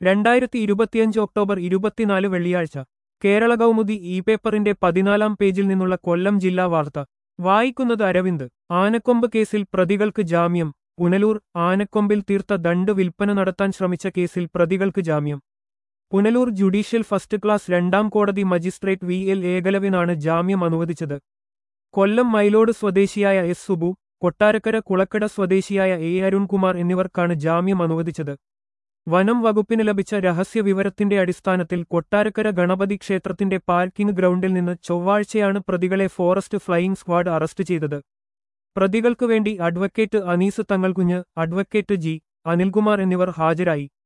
രണ്ടായിരത്തി ഇരുപത്തിയഞ്ച് ഒക്ടോബർ ഇരുപത്തിനാല് വെള്ളിയാഴ്ച കേരള കൗമുദി ഇ പേപ്പറിന്റെ പതിനാലാം പേജിൽ നിന്നുള്ള കൊല്ലം ജില്ലാ വാർത്ത വായിക്കുന്നത് അരവിന്ദ് ആനക്കൊമ്പ് കേസിൽ പ്രതികൾക്ക് ജാമ്യം പുനലൂർ ആനക്കൊമ്പിൽ തീർത്ത ദണ്ട് വിൽപ്പന നടത്താൻ ശ്രമിച്ച കേസിൽ പ്രതികൾക്ക് ജാമ്യം പുനലൂർ ജുഡീഷ്യൽ ഫസ്റ്റ് ക്ലാസ് രണ്ടാം കോടതി മജിസ്ട്രേറ്റ് വി എൽ ഏകലവ്യനാണ് ജാമ്യം അനുവദിച്ചത് കൊല്ലം മൈലോട് സ്വദേശിയായ എസ് സുബു കൊട്ടാരക്കര കുളക്കട സ്വദേശിയായ എ അരുൺകുമാർ എന്നിവർക്കാണ് ജാമ്യം അനുവദിച്ചത് വനം വകുപ്പിന് ലഭിച്ച രഹസ്യ വിവരത്തിന്റെ അടിസ്ഥാനത്തിൽ കൊട്ടാരക്കര ഗണപതി ക്ഷേത്രത്തിന്റെ പാർക്കിംഗ് ഗ്രൗണ്ടിൽ നിന്ന് ചൊവ്വാഴ്ചയാണ് പ്രതികളെ ഫോറസ്റ്റ് ഫ്ലൈയിംഗ് സ്ക്വാഡ് അറസ്റ്റ് ചെയ്തത് പ്രതികൾക്കു വേണ്ടി advocate Anees Thangalkunju advocate G Anilkumar എന്നിവർ ഹാജരായി